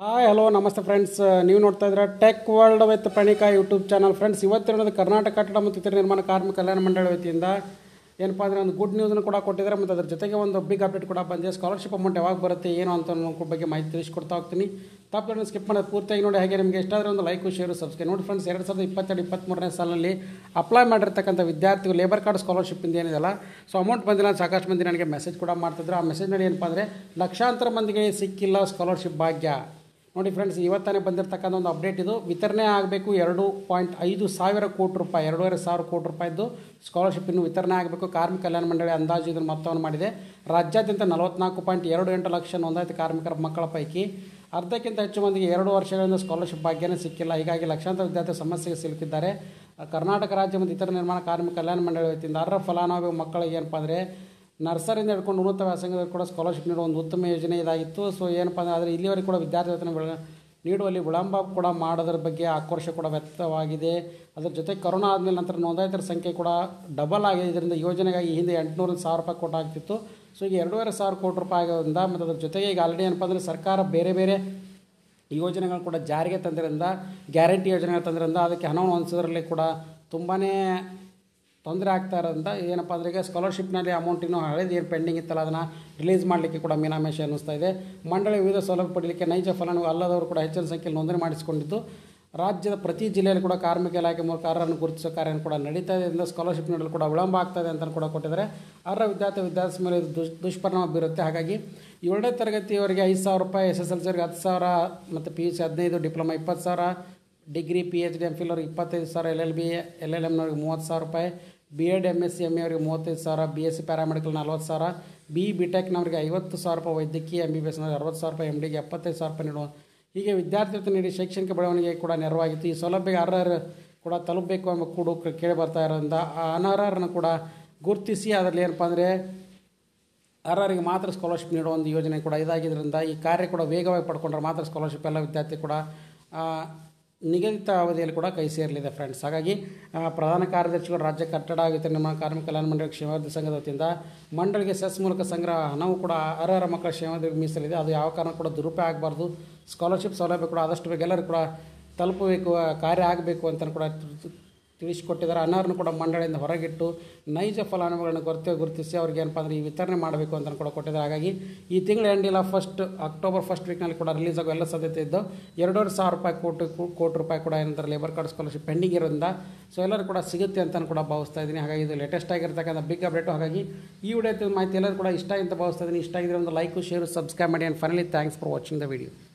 hi hello ನಮಸ್ತೆ friends ನೀವು ನೋಡ್ತಾ ಇದ್ದೀರಾ tech world with Pranika YouTube channel friends ಇವತ್ತಿರೋದು ಕರ್ನಾಟಕ ಕಟ್ಟಡ ಮತ್ತು ಇತರ ನಿರ್ಮಾಣ ಕಾರ್ಮಿಕ ಕಲ್ಯಾಣ ಮಂಡಳಿ ವತಿಯಿಂದ ಏನಪ್ಪ ಅಂದರೆ ಒಂದು ಗುಡ್ ನ್ಯೂಸನ್ನು ಕೂಡ ಕೊಟ್ಟಿದ್ದಾರೆ ಮತ್ತು ಅದ್ರ ಜೊತೆಗೆ ಒಂದು ಬಿಗ್ ಅಪ್ಡೇಟ್ ಕೂಡ ಬಂದಿದೆ ಸ್ಕಾಲರ್ಶಿಪ್ ಅಮೌಂಟ್ ಯಾವಾಗ ಬರುತ್ತೆ ಏನು ಅಂತ ಅನ್ನೋ ಬಗ್ಗೆ ಮಾಹಿತಿ ತಿಳಿಸ್ಕೊಡ್ತಾ ಹೋಗ್ತೀನಿ ತಪ್ಪು ಸ್ಕಿಪ್ ಮಾಡೋದು ಪೂರ್ತಿಯಾಗಿ ನೋಡಿ ಹಾಗೆ ನಿಮಗೆ ಇಷ್ಟ ಆದರೆ ಒಂದು ಲೈಕ್ ಶೇರು ಸಬ್ಸ್ಕ್ರೈಬ್ ನೋಡಿ ಫ್ರೆಂಡ್ಸ್ ಎರಡು ಸಾವಿರದ ಇಪ್ಪತ್ತೆರಡು ಇಪ್ಪತ್ತ್ಮೂರನೇ ಸಾಲಿನಲ್ಲಿ ಅಪ್ಲೈ ಮಾಡಿರ್ತಕ್ಕಂಥ ವಿದ್ಯಾರ್ಥಿಗಳು ಲೇಬರ್ ಕಾರ್ಡ್ ಸ್ಕಾಲರ್ಶಿಪ್ಪಿಂದ ಏನಿದೆಲ್ಲ ಸೊ ಅಮೌಂಟ್ ಬಂದಿಲ್ಲ ಅಂತ ಸಾಕಷ್ಟು ಮಂದಿ ನನಗೆ ಮೆಸೇಜ್ ಕೂಡ ಮಾಡ್ತಿದ್ರು ಆ ಮೆಸೇಜ್ನಲ್ಲಿ ಏನಪ್ಪ ಅಂದರೆ ಲಕ್ಷಾಂತರ ಮಂದಿಗೆ ಸಿಕ್ಕಿಲ್ಲ ಸ್ಕಾಲರ್ಶಿಪ್ ಭಾಗ್ಯ ನೋಡಿ ಫ್ರೆಂಡ್ಸ್ ಇವತ್ತಾನೆ ಬಂದಿರತಕ್ಕಂಥ ಒಂದು ಅಪ್ಡೇಟ್ ಇದು ವಿತರಣೆ ಆಗಬೇಕು ಎರಡು ಪಾಯಿಂಟ್ ಐದು ಸಾವಿರ ಕೋಟಿ ರೂಪಾಯಿ ಎರಡೂವರೆ ಸಾವಿರ ಕೋಟಿ ರೂಪಾಯಿದ್ದು ಸ್ಕಾಲರ್ಶಿಪ್ ಇನ್ನು ವಿತರಣೆ ಆಗಬೇಕು ಕಾರ್ಮಿಕ ಕಲ್ಯಾಣ ಮಂಡಳಿ ಅಂದಾಜು ಇದನ್ನು ಮೊತ್ತವನ್ನು ಮಾಡಿದೆ ರಾಜ್ಯಾದ್ಯಂತ ನಲವತ್ನಾಲ್ಕು ಪಾಯಿಂಟ್ ಎರಡು ಎಂಟು ಲಕ್ಷ ನೋಂದಾಯಿತ ಕಾರ್ಮಿಕರ ಮಕ್ಕಳ ಪೈಕಿ ಅರ್ಧಕ್ಕಿಂತ ಹೆಚ್ಚು ಮಂದಿಗೆ ಎರಡು ವರ್ಷಗಳಿಂದ ಸ್ಕಾಲರ್ಶಿಪ್ ಭಾಗ್ಯನೇ ಸಿಕ್ಕಿಲ್ಲ ಹೀಗಾಗಿ ಲಕ್ಷಾಂತರ ವಿದ್ಯಾರ್ಥಿ ಸಮಸ್ಯೆಗೆ ಸಿಲುಕಿದ್ದಾರೆ ಕರ್ನಾಟಕ ರಾಜ್ಯ ಮತ್ತು ಇತರ ನಿರ್ಮಾಣ ಕಾರ್ಮಿಕ ಕಲ್ಯಾಣ ಮಂಡಳಿ ವತಿಯಿಂದ ಅರ್ಹ ಫಲಾನುಭವಿ ಮಕ್ಕಳಿಗೆ ಏನಪ್ಪ ಅಂದರೆ ನರ್ಸರಿಯಿಂದ ಹಿಡ್ಕೊಂಡು ಉನ್ನತ ವ್ಯಾಸಂಗದಲ್ಲಿ ಕೂಡ ಸ್ಕಾಲರ್ಶಿಪ್ ನೀಡುವ ಒಂದು ಉತ್ತಮ ಯೋಜನೆ ಇದಾಗಿತ್ತು ಸೊ ಏನಪ್ಪ ಅಂದರೆ ಆದರೆ ಇಲ್ಲಿವರೆಗೆ ಕೂಡ ವಿದ್ಯಾರ್ಥಿ ವೇತನ ಬೆಳ ನೀಡುವಲ್ಲಿ ವಿಳಂಬ ಕೂಡ ಮಾಡೋದ್ರ ಬಗ್ಗೆ ಆಕ್ರೋಶ ಕೂಡ ವ್ಯಕ್ತವಾಗಿದೆ ಅದರ ಜೊತೆ ಕೊರೋನಾ ಆದಮೇಲೆ ನಂತರ ನೋಂದಾಯಿತರ ಸಂಖ್ಯೆ ಕೂಡ ಡಬಲ್ ಆಗಿದೆ ಇದರಿಂದ ಯೋಜನೆಗಾಗಿ ಹಿಂದೆ ಎಂಟುನೂರು ಸಾವಿರ ರೂಪಾಯಿ ಕೊಟ್ಟಾಗ್ತಿತ್ತು ಸೊ ಈಗ ಎರಡೂವರೆ ಸಾವಿರ ಕೋಟಿ ರೂಪಾಯಿ ಆಗೋದ್ರಿಂದ ಮತ್ತು ಅದ್ರ ಜೊತೆಗೆ ಈಗ ಆಲ್ರೆಡಿ ಏನಪ್ಪ ಅಂದರೆ ಸರ್ಕಾರ ಬೇರೆ ಬೇರೆ ಯೋಜನೆಗಳು ಕೂಡ ಜಾರಿಗೆ ತಂದಿರೋದ್ರಿಂದ ಗ್ಯಾರಂಟಿ ಯೋಜನೆಗಳು ತಂದಿರೋದ್ರಿಂದ ಅದಕ್ಕೆ ಹಣವನ್ನು ಹೊಂದಿಸೋದ್ರಲ್ಲಿ ಕೂಡ ತುಂಬಾ ತೊಂದರೆ ಆಗ್ತಾ ಇರೋದ್ರಿಂದ ಏನಪ್ಪ ಅಂದರೆ ಈಗ ಸ್ಕಾಲರ್ಶಿಪ್ನಲ್ಲಿ ಅಮೌಂಟ್ ಇನ್ನೂ ಹಳೇದು ಏನು ಪೆಂಡಿಂಗ್ ಇತ್ತಲ್ಲ ಅದನ್ನು ರಿಲೀಸ್ ಮಾಡಲಿಕ್ಕೆ ಕೂಡ ಮೀನಾಮೇಶ ಅನ್ನಿಸ್ತಾ ಇದೆ ಮಂಡಳಿ ವಿವಿಧ ಸೌಲಭ್ಯ ಪಡಲಿಕ್ಕೆ ನೈಜ ಫಲಾನುಭವಿ ಅಲ್ಲದವರು ಕೂಡ ಹೆಚ್ಚಿನ ಸಂಖ್ಯೆಯಲ್ಲಿ ನೋಂದಣಿ ಮಾಡಿಸಿಕೊಂಡಿದ್ದು ರಾಜ್ಯದ ಪ್ರತಿ ಜಿಲ್ಲೆಯಲ್ಲಿ ಕೂಡ ಕಾರ್ಮಿಕ ಇಲಾಖೆ ಮೂಲಕ ಅರ್ಹರನ್ನು ಗುರುತಿಸೋ ಕಾರ್ಯ ಕೂಡ ನಡೀತಾ ಇದೆ ಇದರಿಂದ ಸ್ಕಾಲರ್ಶಿಪ್ ನೀಡಲು ಕೂಡ ವಿಳಂಬ ಆಗ್ತದೆ ಅಂತ ಕೂಡ ಕೊಟ್ಟಿದ್ದಾರೆ ಅರ್ಹ ವಿದ್ಯಾರ್ಥಿ ವಿದ್ಯಾರ್ಥಿ ಮೇಲೆ ಇದು ದುಷ್ ದುಷ್ಪರಿಣಾಮ ಬೀರುತ್ತೆ ಹಾಗಾಗಿ ಏಳನೇ ತರಗತಿಯವರೆಗೆ ಐದು ಸಾವಿರ ರೂಪಾಯಿ ಎಸ್ ಎಸ್ ಎಲ್ ಸಿವರೆಗೆ ಹತ್ತು ಸಾವಿರ ಮತ್ತು ಪಿ ಯು ಸಿ ಹದಿನೈದು ಡಿಪ್ಲೊಮಾ ಇಪ್ಪತ್ತು ಸಾವಿರ degree P H D M Phil ಅವ್ರಿಗೆ ಇಪ್ಪತ್ತೈದು ಸಾವಿರ L L B L L ಎಮ್ನವ್ರಿಗೆ ಮೂವತ್ತು ಸಾವಿರ ರೂಪಾಯಿ B Ed M S C M A ಅವ್ರಿಗೆ ಮೂವತ್ತೈದು ಸಾವಿರ ಬಿ ಎಸ್ ಸಿ ಪ್ಯಾರಾಮೆಡಿಕಲ್ ನಲ್ವತ್ತು ಸಾವಿರ ಬಿ ಬಿ ಟೆಕ್ನವ್ರಿಗೆ ಐವತ್ತು ಸಾವಿರ ರೂಪಾಯಿ ವೈದ್ಯಕೀಯ ಎಮ್ ಬಿ ಬಿ ಎಸ್ನವ್ರಿಗೆ ಅರವತ್ತು ಸಾವಿರ ರೂಪಾಯಿ ಎಮ್ ಡಿಗೆ ಎಪ್ಪತ್ತೈದು ಸಾವಿರ ರೂಪಾಯಿ ನೀಡುವ ಹೀಗೆ ವಿದ್ಯಾರ್ಥಿ ನೀಡಿ ಶೈಕ್ಷಣಿಕ ಬೆಳವಣಿಗೆ ಕೂಡ ನೆರವಾಗಿತ್ತು ಈ ಸೌಲಭ್ಯ ಅರ್ಹರು ಕೂಡ ತಲುಪಬೇಕು ಎಂಬ ಕೂಡು ಕೇಳಿ ಬರ್ತಾ ಇರೋದ್ರಿಂದ ಆ ಅನರ್ಹರನ್ನು ಕೂಡ ಗುರುತಿಸಿ ಅದರಲ್ಲಿ ಏನಪ್ಪ ಅಂದರೆ ಅರ್ಹರಿಗೆ ಮಾತ್ರ ಸ್ಕಾಲರ್ಶಿಪ್ ನೀಡುವ ಒಂದು ಯೋಜನೆ ಕೂಡ ಇದಾಗಿದ್ದರಿಂದ ಈ ಕಾರ್ಯ ಕೂಡ ವೇಗವಾಗಿ ಪಡ್ಕೊಂಡ್ರೆ ಮಾತ್ರ ಸ್ಕಾಲರ್ಶಿಪ್ ಎಲ್ಲ ವಿದ್ಯಾರ್ಥಿ ಕೂಡ ಆ, ನಿಗದಿತ ಅವಧಿಯಲ್ಲಿ ಕೂಡ ಕೈ ಸೇರಲಿದೆ ಫ್ರೆಂಡ್ಸ್ ಹಾಗಾಗಿ ಆ, ಪ್ರಧಾನ ಕಾರ್ಯದರ್ಶಿಗಳು ರಾಜ್ಯ ಕಟ್ಟಡ ವಿತರಣೆ ನಿರ್ಮಾಣ ಕಾರ್ಮಿಕ ಕಲ್ಯಾಣ ಮಂಡಳಿ ಕ್ಷೇಮಾಭಿವೃದ್ಧಿ ಸಂಘದ ವತಿಯಿಂದ ಮಂಡಳಿಗೆ ಸೆಸ್ ಮೂಲಕ ಸಂಗ್ರಹ ಹಣವು ಕೂಡ ಅರ್ಹರ ಮಕ್ಕಳ ಕ್ಷೇಮಾಭಿವೃದ್ಧಿ ಮೀಸಲಿದೆ ಅದು ಯಾವ ಕಾರಣ ಕೂಡ ದುರುಪಯೋಗ ಆಗಬಾರ್ದು ಸ್ಕಾಲರ್ಶಿಪ್ ಸೌಲಭ್ಯ ಕೂಡ ಆದಷ್ಟು ಬೇಗ ಎಲ್ಲರೂ ಕೂಡ ತಲುಪಬೇಕು ಆ ಕಾರ್ಯ ಆಗಬೇಕು ಅಂತ ಕೂಡ ತಿ- ತಿಳಿಸಿಕೊಟ್ಟಿದ್ದಾರೆ ಅನರ್ಹರನ್ನು ಕೂಡ ಮಂಡಳಿಯಿಂದ ಹೊರಗಿಟ್ಟು ನೈಜ ಫಲಾನುಭವಿಗಳನ್ನು ಗುರುತಿ ಗುರುತಿಸಿ ಅವ್ರಿಗೆ ಏನಪ್ಪ ಅಂದರೆ ಈ ವಿತರಣೆ ಮಾಡಬೇಕು ಅಂತ ಕೂಡ ಕೊಟ್ಟಿದ್ದಾರೆ ಹಾಗಾಗಿ ಈ ತಿಂಗಳ ಎಂಡಿಲ್ಲ ಫಸ್ಟ್ ಅಕ್ಟೋಬರ್ ಫಸ್ಟ್ ವೀಕ್ನಲ್ಲಿ ಕೂಡ ರಿಲೀಸ್ ಆಗೋ ಎಲ್ಲ ಸಾಧ್ಯತೆ ಇದ್ದು ಎರಡೂವರೆ ಸಾವಿರ ರೂಪಾಯಿ ಕೋಟಿ ಕೋಟಿ ರೂಪಾಯಿ ಕೂಡ ಏನಂತಾರೆ ಲೇಬರ್ ಕಾರ್ಡ್ ಸ್ಕಾಲರ್ಶಿಪ್ ಪೆಂಡಿಂಗ್ ಇರೋದ್ರಿಂದ ಸೊ ಎಲ್ಲರೂ ಕೂಡ ಸಿಗುತ್ತೆ ಅಂತ ಕೂಡ ಭಾವಿಸ್ತಾ ಇದ್ದೀನಿ ಹಾಗಾಗಿ ಇದು ಲೇಟೆಸ್ಟ್ ಆಗಿರ್ತಕ್ಕಂಥ ಬಿಗ್ ಅಪ್ಡೇಟು ಹಾಗಾಗಿ ಈ ವಿಡಿಯೋ ಮಾಹಿತಿ ಎಲ್ಲರೂ ಕೂಡ ಇಷ್ಟ ಅಂತ ಭಾವಿಸ್ತಾ ಇದ್ದೀನಿ ಇಷ್ಟ ಆಗಿದ್ರೆ ಒಂದು ಲೈಕು ಶೇರು ಸಬ್ಸ್ಕ್ರೈಬ್ ಮಾಡಿ and finally thanks for watching the video